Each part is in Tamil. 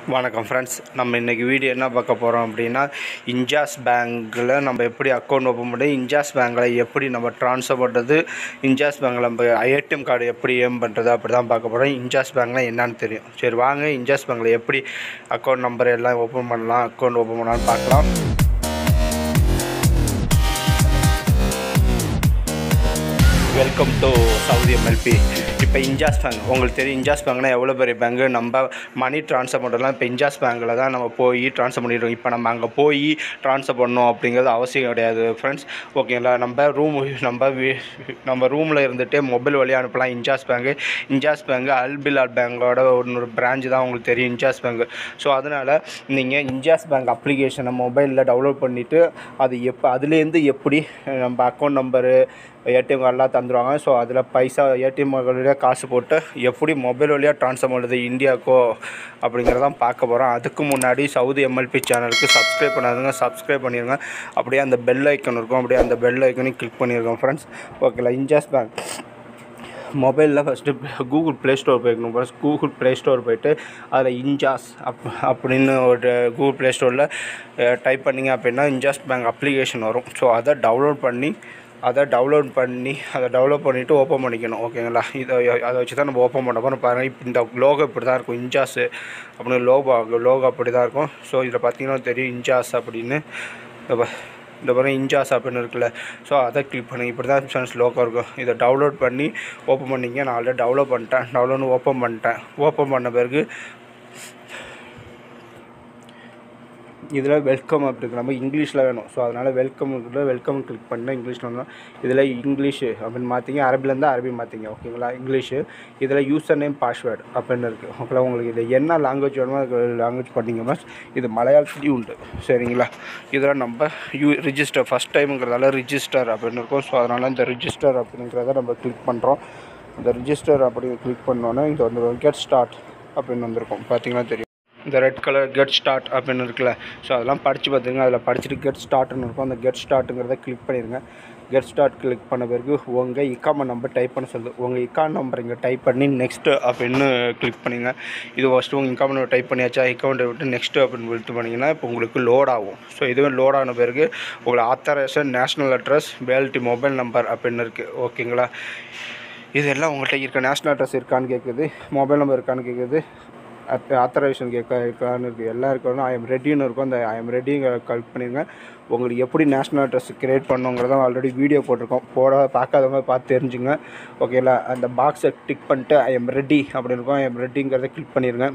வணக்கம் ஃப்ரெண்ட்ஸ் நம்ம இன்றைக்கி வீடியோ என்ன பார்க்க போகிறோம் அப்படின்னா இன்ஜாஸ் பேங்க்கில் நம்ம எப்படி அக்கௌண்ட் ஓப்பன் பண்ணி இன்ஜாஸ் பேங்க்கில் எப்படி நம்ம ட்ரான்ஸ்ஃபர் பண்ணுறது இன்ஜாஸ் பேங்க்கில் நம்ம ஏடிஎம் கார்டு எப்படி ஏம் பண்ணுறது அப்படி தான் பார்க்க போகிறோம் இன்ஜாஸ் பேங்க்னால் என்னன்னு தெரியும் சரி வாங்க இன்ஜாஸ் பேங்க்கில் எப்படி அக்கௌண்ட் நம்பர் எல்லாம் ஓப்பன் பண்ணலாம் அக்கௌண்ட் ஓப்பன் பண்ணலாம்னு பார்க்கலாம் வெல்கம் டு சவுதி எம்எல்பி இப்போ இன்ஜாஸ் பேங்க் உங்களுக்கு தெரியும் இன்ஜாஸ் பேங்க்னா எவ்வளோ பெரிய பேங்கு நம்ம மணி ட்ரான்ஸ்ஃபர் பண்ணுறதுலாம் இப்போ இன்ஜாஸ் பேங்க்கில் தான் நம்ம போய் ட்ரான்ஸ்ஃபர் பண்ணிடுறோம் இப்போ நம்ம அங்கே போய் ட்ரான்ஸ்ஃபர் பண்ணணும் அப்படிங்கிறது அவசியம் கிடையாது ஃப்ரெண்ட்ஸ் ஓகேங்களா நம்ம ரூம் நம்ம வீ- நம்ம ரூமில் இருந்துகிட்டே மொபைல் வழியாக அனுப்பலாம் இன்ஜாஸ் பேங்கு இன்ஜாஸ் பேங்கு அல்பிலால் பேங்கோட ஒரு பிரான்ச் தான் உங்களுக்கு தெரியும் இன்ஜாஸ் பேங்க் ஸோ அதனால் நீங்கள் இன்ஜாஸ் பேங்க் அப்ளிகேஷனை மொபைலில் டவுன்லோட் பண்ணிவிட்டு அது எப்போ அதுலேருந்து எப்படி நம்ம அக்கௌண்ட் நம்பரு ஏடிஎம் கார்டெலாம் தந்துடுவாங்க ஸோ அதில் பைசா ஏடிஎம் வழியாக காசு போட்டு எப்படி மொபைல் வழியாக ட்ரான்ஸ்ஃபர் பண்ணுறது இந்தியாவுக்கோ அப்படிங்கிறதான் பார்க்க போகிறோம் அதுக்கு முன்னாடி சவுதி எம்எல்பி சேனலுக்கு சப்ஸ்கிரைப் பண்ணாதுங்க சப்ஸ்கிரைப் பண்ணிடுங்க அப்படியே அந்த பெல் ஐக்கன் இருக்கும் அப்படியே அந்த பெல் ஐக்கனையும் கிளிக் பண்ணியிருக்கோம் ஃப்ரெண்ட்ஸ் ஓகேங்களா இன்ஜாஸ் பேங்க் மொபைலில் ஃபஸ்ட்டு கூகுள் ப்ளே ஸ்டோர் போய்க்கணும் ஃபஸ்ட் கூகுள் ப்ளே ஸ்டோர் போயிட்டு அதில் இன்ஜாஸ் அப் அப்படின்னு ஒரு கூகுள் ப்ளே ஸ்டோரில் டைப் பண்ணிங்க அப்படின்னா இன்ஜாஸ் பேங்க் அப்ளிகேஷன் வரும் ஸோ அதை டவுன்லோட் பண்ணி அதை டவுன்லோட் பண்ணி அதை டவுன்லோட் பண்ணிவிட்டு ஓப்பன் பண்ணிக்கணும் ஓகேங்களா இதை அதை வச்சு தான் நம்ம ஓப்பன் பண்ண போகிறோம் பாருங்கள் இப்போ இந்த லோகோ இப்படி தான் இருக்கும் இன்ஜாஸ் அப்படின்னு லோகோ லோகோ அப்படி தான் இருக்கும் ஸோ இதில் பார்த்தீங்கன்னா தெரியும் இன்ஜாஸ் அப்படின்னு இந்த பா- இந்த பாருங்க இன்ஜாஸ் அப்படின்னு இருக்குல்ல ஸோ அதை கிளிக் பண்ணுங்க இப்படி தான் ஃப்ரெண்ட்ஸ் லோகோ இருக்கும் இதை டவுன்லோட் பண்ணி ஓப்பன் பண்ணிங்க நான் ஆல்ரெடி டவுன்லோட் பண்ணிட்டேன் டவுன்லோட் ஓப்பன் பண்ணிட்டேன் ஓப்பன் பண்ண பிறகு இதில் வெல்கம் அப்படி இருக்கு நம்ம இங்கிலீஷில் வேணும் ஸோ அதனால் வெல்கம் இருக்குது வெல்கம் கிளிக் பண்ணால் இங்கிலீஷில் வந்தோம் இதில் இங்கிலீஷு அப்படின்னு மாற்றிங்க அரபிலேருந்து அரபி மாற்றிங்க ஓகேங்களா இங்கிலீஷு இதில் யூசர் நேம் பாஸ்வேர்டு அப்படின்னு இருக்குது ஓகேங்களா உங்களுக்கு இது என்ன லாங்குவேஜ் வேணுமோ அதுக்கு லாங்குவேஜ் பண்ணிங்க பஸ் இது மலையாளத்துலேயும் உண்டு சரிங்களா இதில் நம்ம யூ ரிஜிஸ்டர் ஃபஸ்ட் டைமுங்கிறதால ரிஜிஸ்டர் அப்படின்னு இருக்கும் ஸோ அதனால் இந்த ரிஜிஸ்டர் அப்படிங்கிறத நம்ம கிளிக் பண்ணுறோம் இந்த ரிஜிஸ்டர் அப்படி கிளிக் பண்ணோன்னே இது வந்து கெட் ஸ்டார்ட் அப்படின்னு வந்திருக்கும் பார்த்தீங்கன்னா தெரியும் இந்த ரெட் கலர் கெட் ஸ்டார்ட் அப்படின்னு இருக்குல்ல ஸோ அதெல்லாம் படித்து பார்த்துங்க அதில் படிச்சுட்டு கெட் ஸ்டார்ட்னு இருக்கும் அந்த கெட் ஸ்டார்ட்டுங்கிறத கிளிக் பண்ணிடுங்க கெட் ஸ்டார்ட் கிளிக் பண்ண பிறகு உங்கள் இக்காம நம்பர் டைப் பண்ண சொல்லுது உங்கள் இக்கான் நம்பர் இங்கே டைப் பண்ணி நெக்ஸ்ட்டு அப்படின்னு கிளிக் பண்ணிங்க இது ஃபஸ்ட்டு உங்கள் இன்கம் நம்பர் டைப் பண்ணியாச்சா அக்கௌண்ட்டை விட்டு நெக்ஸ்ட்டு அப்படின்னு விட்டு பண்ணிங்கன்னா இப்போ உங்களுக்கு லோட் ஆகும் ஸோ இதுவே லோட் ஆன பிறகு உங்களை authorization national address validity mobile number அப்படின்னு இருக்குது ஓகேங்களா இதெல்லாம் உங்கள்கிட்ட இருக்க நேஷ்னல் அட்ரஸ் இருக்கான்னு கேட்குது மொபைல் நம்பர் இருக்கான்னு கேட்குது ஆத்தரைசேஷன் கேட்க இருக்கான்னு இருக்குது எல்லாம் இருக்கணும் ஐ எம் ரெடின்னு இருக்கும் அந்த ஐ எம் ரெடிங்க கலெக்ட் பண்ணிடுங்க உங்களுக்கு எப்படி நேஷ்னல் அட்ரஸ் கிரியேட் பண்ணுங்கிறத ஆல்ரெடி வீடியோ போட்டிருக்கோம் போட பார்க்காதவங்க பார்த்து தெரிஞ்சுங்க ஓகேங்களா அந்த பாக்ஸை டிக் பண்ணிட்டு ஐ எம் ரெடி அப்படின்னு இருக்கும் ஐ எம் ரெடிங்கிறத கிளிக் பண்ணிடுங்க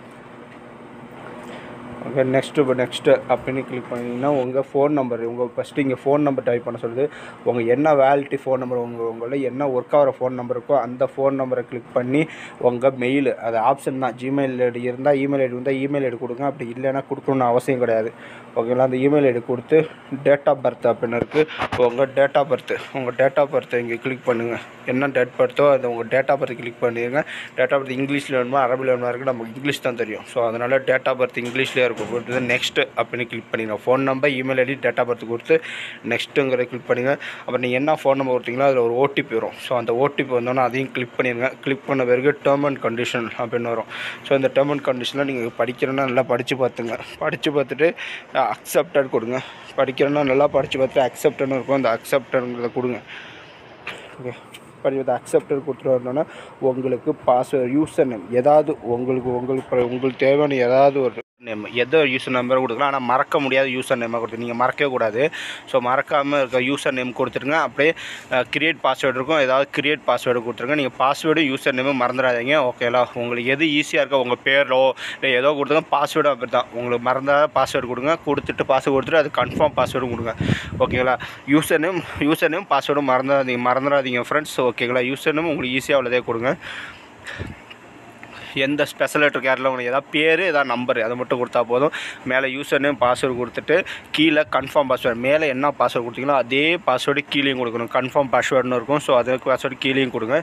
ஓகே நெக்ஸ்ட்டு இப்போ நெக்ஸ்ட்டு அப்படின்னு கிளிக் பண்ணிங்கன்னா உங்கள் ஃபோன் நம்பர் உங்கள் ஃபஸ்ட்டு இங்கே ஃபோன் நம்பர் டைப் பண்ண சொல்லுது உங்கள் என்ன வேலிட்டி ஃபோன் நம்பர் உங்கள் உங்களில் என்ன ஒர்க் ஆகிற ஃபோன் நம்பர் இருக்கோ அந்த ஃபோன் நம்பரை கிளிக் பண்ணி உங்கள் மெயில் அது ஆப்ஷன் தான் ஜிமெயில் ஐடி இருந்தால் இமெயில் ஐடி இருந்தால் இமெயில் ஐடி கொடுங்க அப்படி இல்லைன்னா கொடுக்கணும்னு அவசியம் கிடையாது ஓகேங்களா அந்த இமெயில் ஐடி கொடுத்து டேட் ஆஃப் பர்த் அப்படின்னு இருக்குது உங்கள் டேட் ஆஃப் பர்த் உங்கள் டேட் ஆஃப் பர்த்தை இங்கே கிளிக் பண்ணுங்கள் என்ன டேட் பர்த்தோ அதை உங்கள் டேட் ஆஃப் பர்த் கிளிக் பண்ணிடுங்க டேட் ஆஃப் பர்த் இங்கிலீஷில் வேணுமா அரபியில் வேணுமா இருக்குது நமக்கு இங்கிலீஷ் தான் தெரியும் ஸோ அதனால் டேட் ஆஃப் பர்த் இங்கிலீஷ்லேயே இருக்கும் கொடுத்து நெக்ஸ்ட்டு அப்படின்னு கிளிக் பண்ணிடுங்க phone number email ID date of birth கொடுத்து நெக்ஸ்ட்டுங்கிறத கிளிக் பண்ணுங்க அப்புறம் நீங்கள் என்ன ஃபோன் நம்பர் கொடுத்தீங்களோ அதில் ஒரு ஓடிபி வரும் ஸோ அந்த ஓடிபி வந்தோன்னே அதையும் கிளிக் பண்ணிடுங்க கிளிக் பண்ண பிறகு டேர்ம் அண்ட் கண்டிஷன் அப்படின்னு வரும் ஸோ இந்த டேர்ம் அண்ட் கண்டிஷனில் நீங்கள் படிக்கிறேன்னா நல்லா படித்து பார்த்துங்க படித்து பார்த்துட்டு அக்செப்டட் கொடுங்க படிக்கிறேன்னா நல்லா படித்து பார்த்துட்டு அக்செப்டட்னு இருக்கும் அந்த அக்செப்டடுங்கிறத கொடுங்க ஓகே படிவத்தை அக்செப்டட் கொடுத்துட்டு வரணுன்னா உங்களுக்கு பாஸ்வேர்ட் யூசர் நேம் ஏதாவது உங்களுக்கு உங்களுக்கு உங்களுக்கு தேவையான ஏதாவது ஒரு நேம் எதோ யூசர் நம்பர் கொடுக்கலாம் ஆனால் மறக்க முடியாத யூசர் நேமாக கொடுத்து நீங்கள் மறக்கவே கூடாது ஸோ மறக்காமல் இருக்க யூசர் நேம் கொடுத்துருங்க அப்படியே கிரியேட் பாஸ்வேர்டு இருக்கும் ஏதாவது கிரியேட் பாஸ்வேர்டு கொடுத்துருங்க நீங்கள் பாஸ்வேர்டு யூசர் நேமும் மறந்துடாதீங்க ஓகேலா உங்களுக்கு எது ஈஸியாக இருக்கோ உங்கள் பேரோ இல்லை ஏதோ கொடுத்துங்க பாஸ்வேர்டும் அப்படி தான் உங்களுக்கு மறந்தால் பாஸ்வேர்டு கொடுங்க கொடுத்துட்டு பாஸ்வேர்டு கொடுத்துட்டு அது கன்ஃபார்ம் பாஸ்வேர்டும் கொடுங்க ஓகேங்களா யூசர் நேம் யூசர் நேம் பாஸ்வேர்டும் மறந்துடாதீங்க மறந்துடாதீங்க ஃப்ரெண்ட்ஸ் ஓகேங்களா யூசர் நேம் உங்களுக்கு ஈஸியாக உள்ளதே கொடுங்க எந்த ஸ்பெஷல் லெட்டர் கேரில் உங்களுக்கு ஏதாவது பேர் ஏதாவது நம்பர் அதை மட்டும் கொடுத்தா போதும் மேலே யூசர் நேம் பாஸ்வேர்டு கொடுத்துட்டு கீழே கன்ஃபார்ம் பாஸ்வேர்டு மேலே என்ன பாஸ்வேர்டு கொடுத்தீங்களோ அதே பாஸ்வேர்டு கீழேயும் கொடுக்கணும் கன்ஃபார்ம் பாஸ்வேர்டுன்னு இருக்கும் ஸோ அதே பாஸ்வேர்டு கீழேயும் கொடுங்க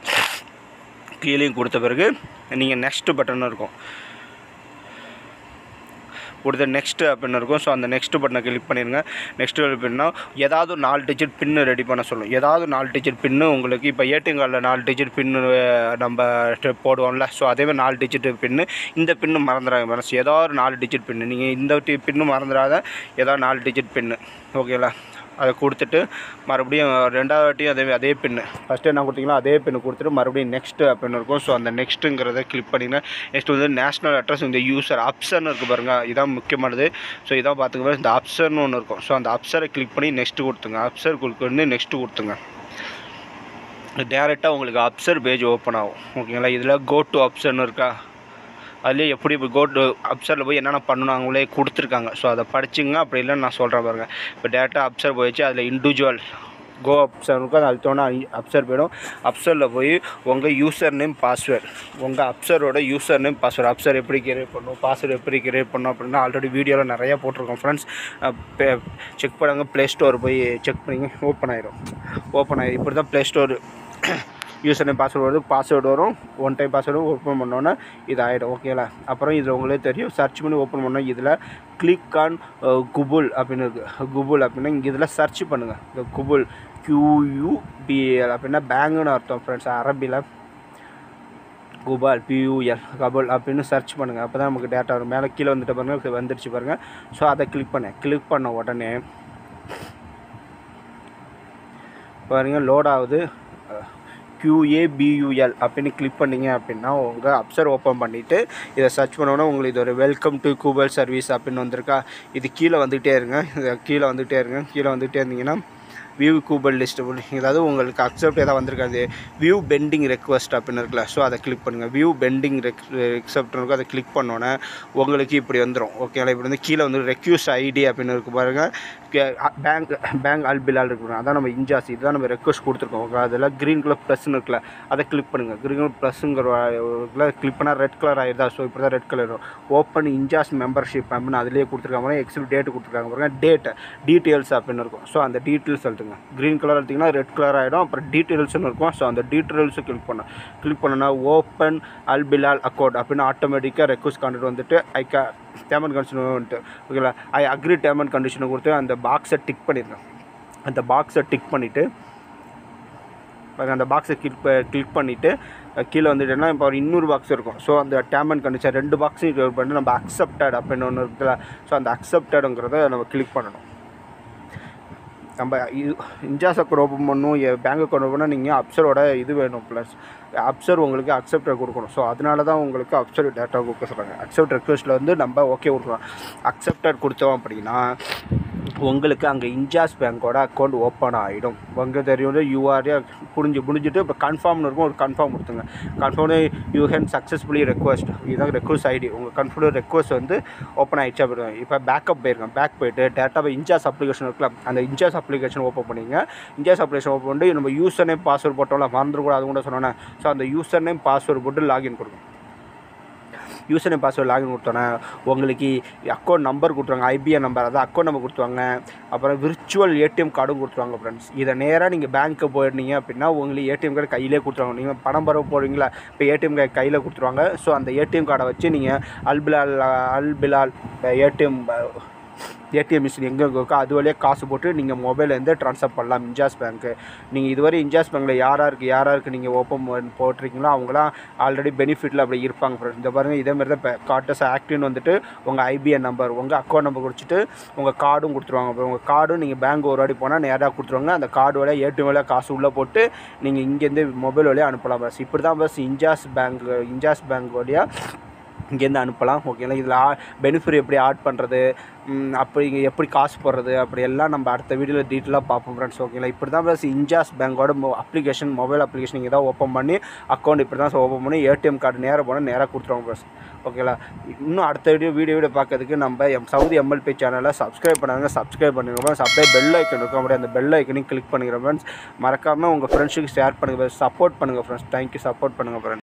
கீழேயும் கொடுத்த பிறகு நீங்கள் நெக்ஸ்ட் பட்டன் இருக்கும் கொடுத்து நெக்ஸ்ட்டு அப்படின்னு இருக்கும் ஸோ அந்த நெக்ஸ்ட் பட்டனை கிளிக் பண்ணிடுங்க நெக்ஸ்ட் கிளிக் பண்ணால் ஏதாவது ஒரு நாலு டிஜிட் பின்னு ரெடி பண்ண சொல்லும் ஏதாவது நாலு டிஜிட் பின்னு உங்களுக்கு இப்போ ஏடிஎம் கார்டில் நாலு டிஜிட் பின்னு நம்ம ட- போடுவோம்ல ஸோ அதேமாதிரி நாலு டிஜிட் பின்னு இந்த பின்னு மறந்துடாங்க மனசு ஏதாவது ஒரு நாலு டிஜிட் பின்னு நீங்கள் இந்த டி பின்னு மறந்துடாத ஏதாவது நாலு டிஜிட் பின்னு ஓகேங்களா அதை கொடுத்துட்டு மறுபடியும் ரெண்டாவது வாட்டியும் அதே அதே பின்னு ஃபஸ்ட்டு என்ன கொடுத்தீங்களோ அதே பின்னு கொடுத்துட்டு மறுபடியும் நெக்ஸ்ட்டு அப்படின்னு இருக்கும் ஸோ அந்த நெக்ஸ்ட்டுங்கிறத கிளிக் பண்ணிங்கன்னா நெக்ஸ்ட் வந்து நேஷ்னல் அட்ரஸ் இந்த யூசர் அப்சர்னு இருக்குது பாருங்கள் இதான் முக்கியமானது ஸோ இதான் பார்த்துக்கோங்க இந்த அப்சர்னு ஒன்று இருக்கும் ஸோ அந்த அப்சரை கிளிக் பண்ணி நெக்ஸ்ட்டு கொடுத்துங்க அப்சர் கிளிக் பண்ணி நெக்ஸ்ட்டு கொடுத்துங்க டேரெக்டாக உங்களுக்கு அப்சர் பேஜ் ஓப்பன் ஆகும் ஓகேங்களா இதில் கோ டு அப்சர்னு இருக்கா அதுலேயே எப்படி இப்போ கோ டு அப்சரில் போய் என்னென்ன பண்ணணும் அவங்களே கொடுத்துருக்காங்க ஸோ அதை படிச்சுங்க அப்படி இல்லைன்னு நான் சொல்கிறேன் பாருங்க இப்போ டேரெக்டாக அப்சர் போயிடுச்சு அதில் இண்டிவிஜுவல் கோ அப்சருக்கு அது அழுத்தோன்னா அப்சர் போயிடும் அப்சரில் போய் உங்கள் யூசர் நேம் பாஸ்வேர்டு உங்கள் அப்சரோட யூசர் நேம் பாஸ்வேர்டு அப்சர் எப்படி கிரியேட் பண்ணணும் பாஸ்வேர்டு எப்படி கிரியேட் பண்ணணும் அப்படின்னா ஆல்ரெடி வீடியோவில் நிறையா போட்டிருக்கோம் ஃப்ரெண்ட்ஸ் செக் பண்ணுங்க ப்ளே ஸ்டோர் போய் செக் பண்ணிங்க ஓப்பன் ஆயிரும் ஓப்பன் ஆயிரும் இப்படி தான் Play Store user name password வருது பாஸ்வேர்டு வரும் ஒன் டைம் பாஸ்வேர்டு ஓப்பன் பண்ணோன்னே இது ஆகிடும் ஓகேங்களா அப்புறம் இதில் உங்களுக்கு தெரியும் சர்ச் பண்ணி ஓப்பன் பண்ணோம் இதில் கிளிக் ஆன் குபுல் அப்படின்னு இருக்குது குபுல் அப்படின்னா இங்கே இதில் சர்ச் பண்ணுங்கள் இந்த குபுல் கியூயூபிஎல் அப்படின்னா பேங்குன்னு அர்த்தம் ஃப்ரெண்ட்ஸ் அரபியில் குபால் பியூஎல் கபுல் அப்படின்னு சர்ச் பண்ணுங்கள் அப்போ தான் நமக்கு டேட்டா வரும் மேலே கீழே வந்துட்டு பாருங்கள் வந்துடுச்சு பாருங்கள் ஸோ அதை கிளிக் பண்ணேன் கிளிக் பண்ண உடனே பாருங்க லோட் ஆகுது QABUL அப்படின்னு கிளிக் பண்ணீங்க அப்படின்னா உங்கள் அப்சர் ஓப்பன் பண்ணிவிட்டு இதை சர்ச் பண்ணோன்னா உங்களுக்கு இது ஒரு வெல்கம் டு கூபல் சர்வீஸ் அப்படின்னு வந்திருக்கா இது கீழே வந்துகிட்டே இருங்க இது கீழே வந்துகிட்டே இருங்க கீழே வந்துகிட்டே இருந்தீங்கன்னா வியூ கூபல் லிஸ்ட் ஏதாவது உங்களுக்கு அக்செப்ட் ஏதாவது வந்திருக்காது வியூ பெண்டிங் ரெக்வஸ்ட் அப்படின்னு இருக்குல்ல ஸோ அதை கிளிக் பண்ணுங்கள் வியூ பெண்டிங் ரெக் ரெக்செப்ட் இருக்கும் அதை கிளிக் பண்ணோன்னே உங்களுக்கு இப்படி வந்துடும் ஓகேங்களா இப்படி வந்து கீழே வந்து ரெக்யூஸ் ஐடி அப்படின்னு இருக்கு பாருங்கள் பேங்க் பேங்க் அல் பிலால் இருக்கு அதான் நம்ம இன்ஜாஸ் இதுதான் நம்ம ரெக்வஸ்ட் கொடுத்துருக்கோம் ஓகே அதில் க்ரீன் கலர் ப்ளஸ்ன்னு இருக்குல்ல அதை கிளிக் பண்ணுங்கள் க்ரீன் கலர் ப்ளஸ்ங்கிற கிளிக் பண்ணால் ரெட் கலர் ஆகிடுதா ஸோ இப்படி தான் ரெட் கலர் வரும் ஓப்பன் இன்ஜாஸ் மெம்பர்ஷிப் அப்படின்னு அதிலே கொடுத்துருக்காங்க எக்ஸல் டேட் கொடுத்துருக்காங்க பாருங்க டேட் டீட்டெயில்ஸ் அப்படின்னு இருக்கும் ஸோ அந்த டீட்டெயில்ஸ் எழுதுங்க க்ரீன் கலர் எடுத்திங்கன்னா ரெட் கலர் ஆகிடும் அப்புறம் டீட்டெயில்ஸ்னு இருக்கும் ஸோ அந்த டீட்டெயில்ஸை கிளிக் பண்ண கிளிக் பண்ணனா ஓப்பன் அல் பிலால் அக்கௌண்ட் அப்படின்னு ஆட்டோமேட்டிக்காக ரெக்வஸ்ட் கான்டெக்ட் வந்துட்டு ஐ கே டேமன் கண்டிஷன் வந்துட்டு ஓகேங்களா ஐ அக்ரி டேமன் கண்டிஷனை கொடுத்து அந்த பாக்ஸை டிக் பண்ணிடுங்க அந்த பாக்ஸை டிக் பண்ணிவிட்டு பாருங்க அந்த பாக்ஸை கிளிக் கிளிக் பண்ணிவிட்டு கீழே வந்துட்டேன்னா இப்போ ஒரு இன்னொரு பாக்ஸ் இருக்கும் ஸோ அந்த டேம் அண்ட் கண்டிஷன் ரெண்டு பாக்ஸையும் கிளிக் பண்ணிட்டு நம்ம அக்செப்டட் அப்படின்னு ஒன்று இருக்குல்ல ஸோ அந்த அக்செப்டடுங்கிறத நம்ம கிளிக் பண்ணணும் நம்ம இது இன்ஜாஸ் அக்கௌண்ட் ஓப்பன் பண்ணணும் பேங்க் அக்கௌண்ட் ஓப்பன் பண்ணால் நீங்கள் அப்சரோட இது வேணும் ப்ளஸ் அப்சர் உங்களுக்கு அக்செப்டை கொடுக்கணும் ஸோ அதனால தான் உங்களுக்கு அப்சர் டேட்டா கொடுக்க சொல்கிறாங்க அக்செப்ட் ரெக்வஸ்ட்டில் வந்து நம்ம ஓகே கொடுக்குறோம் அக்செப்டட் கொடுத்தோம் அப்படின்னா உங்களுக்கு அங்கே இன்ஜாஸ் பேங்க்கோட அக்கௌண்ட் ஓப்பன் ஆகிடும் உங்களுக்கு தெரியும் யூஆர்ஏ புரிஞ்சு முடிஞ்சுட்டு இப்போ கன்ஃபார்ம்னு இருக்கும் ஒரு கன்ஃபார்ம் கொடுத்துங்க confirm you have successfully request இதுதான் ரெக்வஸ்ட் ஐடி உங்கள் கன்ஃபார்ம் ரெக்வஸ்ட் வந்து ஓப்பன் ஆகிடுச்சு அப்படி இப்போ பேக்கப் போயிருக்கேன் பேக் போயிட்டு டேட்டா இன்ஜாஸ் அப்ளிகேஷன் இருக்கலாம் அந்த இன்ஜாஸ் அப்ளிகேஷன் ஓப்பன் பண்ணிங்க இன்ஜாஸ் அப்ளிகேஷன் ஓப்பன் பண்ணி நம்ம யூசர் நேம் பாஸ்வேர்ட் போட்டோம்ல மறந்துடக்கூடாது அது கூட சொன்னோன்னே ஸோ அந்த யூசர் நேம் பாஸ்வேர்டு போட்டு லாகின் கொடுக்கும் யூசர் நேம் பாஸ்வேர்ட் லாகின் கொடுத்தோன்னே உங்களுக்கு அக்கௌண்ட் நம்பர் கொடுத்துருவாங்க ஐபிஎன் நம்பர் அதான் அக்கௌண்ட் நம்பர் கொடுத்துருவாங்க அப்புறம் விர்ச்சுவல் ஏடிஎம் கார்டும் கொடுத்துருவாங்க ஃப்ரெண்ட்ஸ் இதை நேராக நீங்கள் பேங்க்கு போயிருந்தீங்க அப்படின்னா உங்களுக்கு ஏடிஎம் கார்டு கையிலே கொடுத்துருவாங்க நீங்கள் பணம் பரவ போகிறீங்களா இப்போ ஏடிஎம் கார்டு கையில் கொடுத்துருவாங்க ஸோ அந்த ஏடிஎம் கார்டை வச்சு நீங்கள் Albilad Albilad ATM ATM machine எங்கே இருக்கோ அது வழியாக காசு போட்டு நீங்கள் மொபைல்லேருந்து ட்ரான்ஸ்ஃபர் பண்ணலாம் இன்ஜாஸ் பேங்க்கு நீங்கள் இதுவரை இன்ஜாஸ் பேங்க்கில் யாராருக்கு யாராருக்கு நீங்கள் ஓப்பன் போட்டிருக்கீங்களோ அவங்களாம் ஆல்ரெடி பெனிஃபிட்டில் அப்படி இருப்பாங்க ஃப்ரெண்ட்ஸ் இந்த பாருங்கள் இதே மாதிரி தான் இப்போ கார்டஸ் ஆக்டிவ்னு வந்துட்டு உங்கள் ஐபிஎன் நம்பர் உங்கள் அக்கௌண்ட் நம்பர் கொடுத்துட்டு உங்கள் கார்டும் கொடுத்துருவாங்க அப்புறம் உங்கள் கார்டும் நீங்கள் பேங்க் ஒரு வாட்டி போனால் நேராக கொடுத்துருவாங்க அந்த கார்டு வழியாக ஏடிஎம் வழியாக காசு உள்ளே போட்டு நீங்கள் இங்கேருந்து மொபைல் வழியாக அனுப்பலாம் பஸ் இப்படி தான் பஸ் இன்ஜாஸ் பேங்க் இன்ஜாஸ் பேங்க் வழியாக இங்கேருந்து அனுப்பலாம் ஓகேங்களா இதில் ஆ பெனிஃபிட் எப்படி ஆட் பண்ணுறது அப்படி இங்கே எப்படி காசு போடுறது அப்படி எல்லாம் நம்ம அடுத்த வீடியோவில் டீட்டெயிலாக பார்ப்போம் ஃப்ரெண்ட்ஸ் ஓகேங்களா இப்படி தான் ப்ளஸ் இன்ஜாஸ் பேங்கோட அப்ளிகேஷன் மொபைல் அப்ளிகேஷன் இங்கே தான் ஓப்பன் பண்ணி அக்கௌண்ட் இப்படி தான் ஓப்பன் பண்ணி ஏடிஎம் கார்டு நேராக போனால் நேராக கொடுத்துருவாங்க ப்ளஸ் ஓகேங்களா இன்னும் அடுத்த வீடியோ வீடியோ வீடியோ பார்க்கறதுக்கு நம்ம எம் சவுதி எம்எல்பி சேனலை சப்ஸ்கிரைப் பண்ணாங்க சப்ஸ்கிரைப் பண்ணுங்க ஃப்ரெண்ட்ஸ் அப்படியே பெல் ஐக்கன் இருக்கும் அப்படியே அந்த பெல் ஐக்கனையும் கிளிக் பண்ணிக்கிறேன் ஃப்ரெண்ட்ஸ் மறக்காமல் உங்கள் ஃப்ரெண்ட்ஸுக்கு ஷேர் பண்ணுங்கள் சப்போர்ட் பண்ணுங்கள் ஃப்ரெண்ட்ஸ் தேங்க்யூ சப்போர்ட் பண்ணுங்கள் ஃப்ரெண்ட்ஸ்